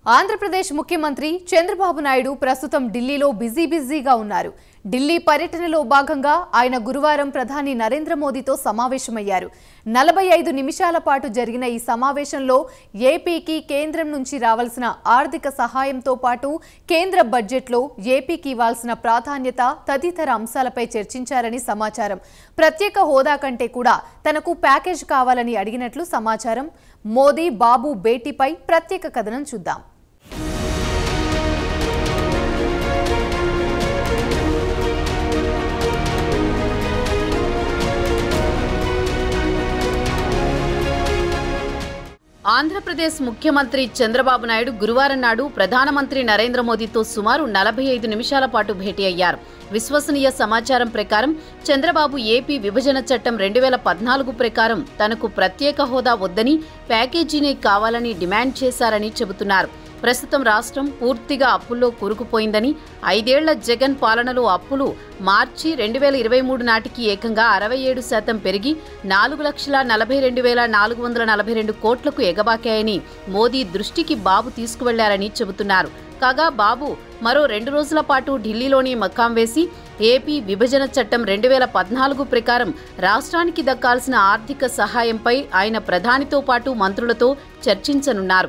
ఆంధ్రప్రదేశ్ ముఖ్యమంత్రి చంద్రబాబు నాయుడు ప్రస్తుతం ఢిల్లీలో బిజీ బిజీగా ఉన్నారు ఢిల్లీ పర్యటనలో భాగంగా ఆయన గురువారం ప్రధాని నరేంద్ర మోదీతో సమావేశమయ్యారు నలభై ఐదు నిమిషాల పాటు జరిగిన ఈ సమావేశంలో ఏపీకి కేంద్రం నుంచి రావాల్సిన ఆర్థిక సహాయంతో పాటు కేంద్ర బడ్జెట్లో ఏపీకి ఇవ్వాల్సిన ప్రాధాన్యత తదితర అంశాలపై చర్చించారని సమాచారం ప్రత్యేక హోదా కంటే కూడా తనకు ప్యాకేజ్ కావాలని అడిగినట్లు సమాచారం మోదీ బాబు భేటీపై ప్రత్యేక కథనం చూద్దాం ఆంధ్రప్రదేశ్ ముఖ్యమంత్రి చంద్రబాబు నాయుడు గురువారం నాడు ప్రధానమంత్రి నరేంద్ర మోదీతో సుమారు నలభై ఐదు నిమిషాల పాటు భేటీ అయ్యారు విశ్వసనీయ సమాచారం ప్రకారం చంద్రబాబు ఏపీ విభజన చట్టం రెండు వేల పద్నాలుగు ప్రకారం తనకు ప్రత్యేక హోదా వద్దని ప్యాకేజీనే కావాలని డిమాండ్ చేశారని చెబుతున్నారు ప్రస్తుతం రాష్ట్రం పూర్తిగా అప్పుల్లో కూరుకుపోయిందని ఐదేళ్ల జగన్ పాలనలో అప్పులు మార్చి రెండు వేల ఇరవై మూడు నాటికి ఏకంగా అరవై ఏడు శాతం పెరిగి నాలుగు లక్షల నలభై రెండు వేల నాలుగు వందల నలభై రెండు కోట్లకు ఎగబాకాయని మోదీ దృష్టికి బాబు తీసుకువెళ్లారని చెబుతున్నారు కాగా బాబు మరో రెండు రోజుల పాటు ఢిల్లీలోని మకాం వేసి ఏపీ విభజన చట్టం రెండు వేల పద్నాలుగు ప్రకారం రాష్ట్రానికి దక్కాల్సిన ఆర్థిక సహాయంపై ఆయన ప్రధానితో పాటు మంత్రులతో చర్చించనున్నారు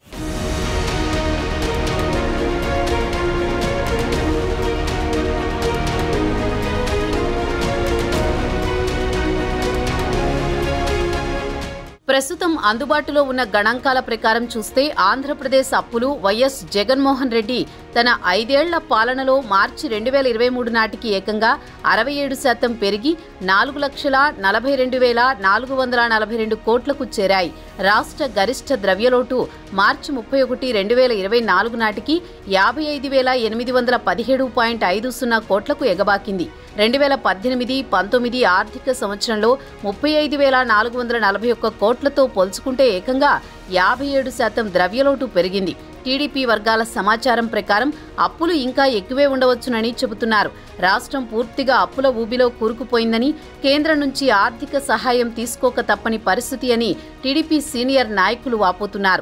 ప్రస్తుతం అందుబాటులో ఉన్న గణాంకాల ప్రకారం చూస్తే ఆంధ్రప్రదేశ్ అప్పులు వైఎస్ జగన్మోహన్ రెడ్డి తన ఐదేళ్ల పాలనలో మార్చి రెండు వేల ఇరవై మూడు నాటికి ఏకంగా అరవై ఏడు శాతం పెరిగి నాలుగు లక్షల నలభై రెండు వేల నాలుగు వందల నలభై రెండు కోట్లకు చేరాయి రాష్ట్ర గరిష్ట ద్రవ్యలోటు మార్చి ముప్పై ఒకటి రెండు వేల ఇరవై నాలుగు నాటికి యాభై ఐదు వేల ఎనిమిది వందల పదిహేడు పాయింట్ ఐదు సున్నా కోట్లకు ఎగబాకింది రెండు వేల పద్దెనిమిది పంతొమ్మిది ఆర్థిక సంవత్సరంలో ముప్పై ఐదు వేల నాలుగు వందల నలభై ఒక్క కోట్లతో పోల్చుకుంటే ఏకంగా యాభై ఏడు శాతం ద్రవ్యలోటు పెరిగింది టీడీపీ వర్గాల సమాచారం ప్రకారం అప్పులు ఇంకా ఎక్కువే ఉండవచ్చునని చెబుతున్నారు రాష్ట్రం పూర్తిగా అప్పుల ఊబిలో కూరుకుపోయిందని కేంద్రం నుంచి ఆర్థిక సహాయం తీసుకోక తప్పని పరిస్థితి అని టీడీపీ సీనియర్ నాయకులు వాపోతున్నారు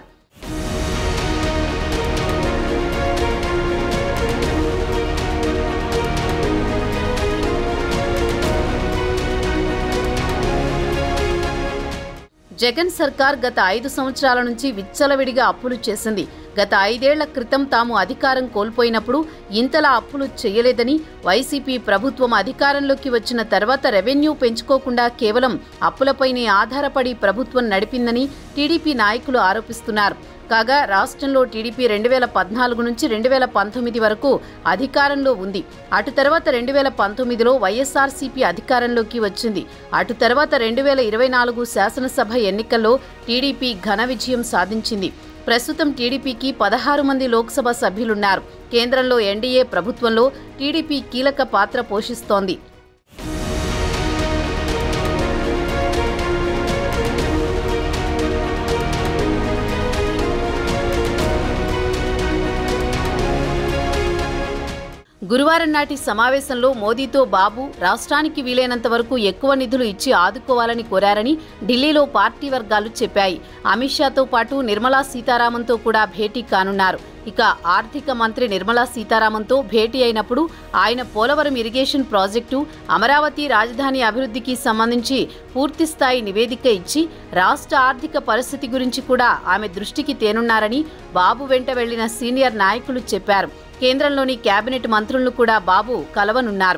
జగన్ సర్కార్ గత ఐదు సంవత్సరాల నుంచి విచ్చలవిడిగా అప్పులు చేసింది గత ఐదేళ్ల క్రితం తాము అధికారం కోల్పోయినప్పుడు ఇంతలా అప్పులు చేయలేదని వైసీపీ ప్రభుత్వం అధికారంలోకి వచ్చిన తర్వాత రెవెన్యూ పెంచుకోకుండా కేవలం అప్పులపైనే ఆధారపడి ప్రభుత్వం నడిపిందని టీడీపీ నాయకులు ఆరోపిస్తున్నారు కాగా రాష్ట్రంలో టీడీపీ రెండు వేల పద్నాలుగు నుంచి రెండు వేల పంతొమ్మిది వరకు అధికారంలో ఉంది అటు తర్వాత రెండు వేల పంతొమ్మిదిలో వైఎస్ఆర్సీపీ అధికారంలోకి వచ్చింది అటు తర్వాత రెండు వేల ఇరవై నాలుగు శాసనసభ ఎన్నికల్లో టీడీపీ ఘన విజయం సాధించింది ప్రస్తుతం టీడీపీకి పదహారు మంది లోక్సభ సభ్యులున్నారు కేంద్రంలో ఎన్డీఏ ప్రభుత్వంలో టీడీపీ కీలక పాత్ర పోషిస్తోంది గురువారం నాటి సమావేశంలో మోదీతో బాబు రాష్ట్రానికి వీలైనంత వరకు ఎక్కువ నిధులు ఇచ్చి ఆదుకోవాలని కోరారని ఢిల్లీలో పార్టీ వర్గాలు చెప్పాయి అమిత్ షాతో పాటు నిర్మలా సీతారామన్తో కూడా భేటీ కానున్నారు ఇక ఆర్థిక మంత్రి నిర్మలా సీతారామన్తో భేటీ అయినప్పుడు ఆయన పోలవరం ఇరిగేషన్ ప్రాజెక్టు అమరావతి రాజధాని అభివృద్ధికి సంబంధించి పూర్తిస్థాయి నివేదిక ఇచ్చి రాష్ట్ర ఆర్థిక పరిస్థితి గురించి కూడా ఆమె దృష్టికి తేనున్నారని బాబు వెంట వెళ్లిన సీనియర్ నాయకులు చెప్పారు కేంద్రంలోని కేబినెట్ మంత్రులను కూడా బాబు కలవనున్నారు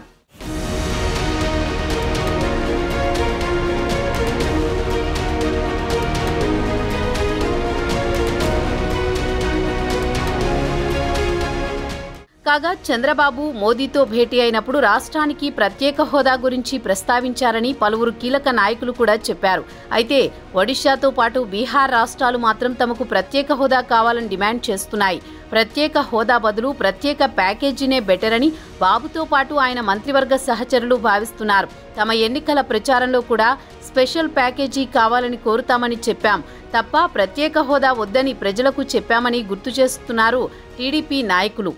కాగా చంద్రబాబు మోదీతో భేటీ అయినప్పుడు రాష్ట్రానికి ప్రత్యేక హోదా గురించి ప్రస్తావించారని పలువురు కీలక నాయకులు కూడా చెప్పారు అయితే ఒడిశాతో పాటు బీహార్ రాష్ట్రాలు మాత్రం తమకు ప్రత్యేక హోదా కావాలని డిమాండ్ చేస్తున్నాయి ప్రత్యేక హోదా బదులు ప్రత్యేక ప్యాకేజీనే బెటర్ అని బాబుతో పాటు ఆయన మంత్రివర్గ సహచరులు భావిస్తున్నారు తమ ఎన్నికల ప్రచారంలో కూడా స్పెషల్ ప్యాకేజీ కావాలని కోరుతామని చెప్పాం తప్ప ప్రత్యేక హోదా వద్దని ప్రజలకు చెప్పామని గుర్తు చేస్తున్నారు టీడీపీ నాయకులు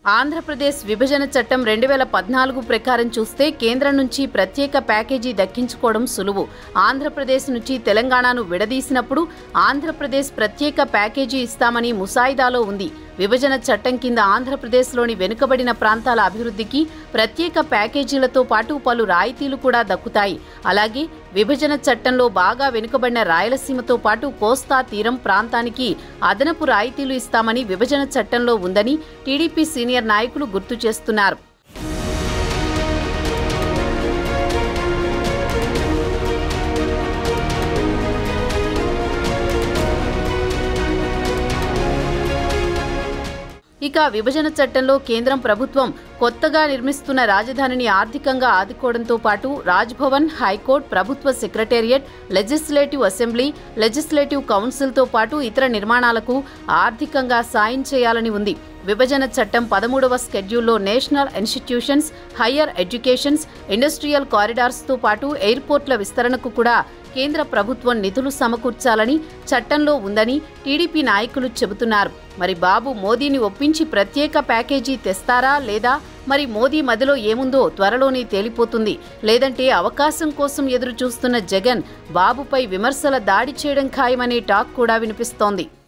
ఆంధ్రప్రదేశ్ విభజన చట్టం రెండు వేల పద్నాలుగు ప్రకారం చూస్తే కేంద్రం నుంచి ప్రత్యేక ప్యాకేజీ దక్కించుకోవడం సులువు ఆంధ్రప్రదేశ్ నుంచి తెలంగాణను విడదీసినప్పుడు ఆంధ్రప్రదేశ్ ప్రత్యేక ప్యాకేజీ ఇస్తామని ముసాయిదాలో ఉంది విభజన చట్టం కింద ఆంధ్రప్రదేశ్లోని వెనుకబడిన ప్రాంతాల అభివృద్ధికి ప్రత్యేక ప్యాకేజీలతో పాటు పలు రాయితీలు కూడా దక్కుతాయి అలాగే విభజన చట్టంలో బాగా వెనుకబడిన రాయలసీమతో పాటు కోస్తా తీరం ప్రాంతానికి అదనపు రాయితీలు ఇస్తామని విభజన చట్టంలో ఉందని టీడీపీ సీనియర్ నాయకులు గుర్తు చేస్తున్నారు ఇక విభజన చట్టంలో కేంద్రం ప్రభుత్వం కొత్తగా నిర్మిస్తున్న రాజధానిని ఆర్థికంగా ఆదుకోవడంతో పాటు రాజ్భవన్ హైకోర్టు ప్రభుత్వ సెక్రటేరియట్ లెజిస్లేటివ్ అసెంబ్లీ లెజిస్లేటివ్ కౌన్సిల్తో పాటు ఇతర నిర్మాణాలకు ఆర్థికంగా సాయం చేయాలని ఉంది విభజన చట్టం పదమూడవ స్కెడ్యూల్లో national institutions higher educations industrial కారిడార్స్తో పాటు ఎయిర్పోర్ట్ల విస్తరణకు కూడా కేంద్ర ప్రభుత్వం నిధులు సమకూర్చాలని చట్టంలో ఉందని టీడీపీ నాయకులు చెబుతున్నారు మరి బాబు మోదీని ఒప్పించి ప్రత్యేక ప్యాకేజీ తెస్తారా లేదా మరి మోదీ మదిలో ఏముందో త్వరలోనే తేలిపోతుంది లేదంటే అవకాశం కోసం ఎదురు చూస్తున్న జగన్ బాబుపై విమర్శల దాడి చేయడం ఖాయమనే టాక్ కూడా వినిపిస్తోంది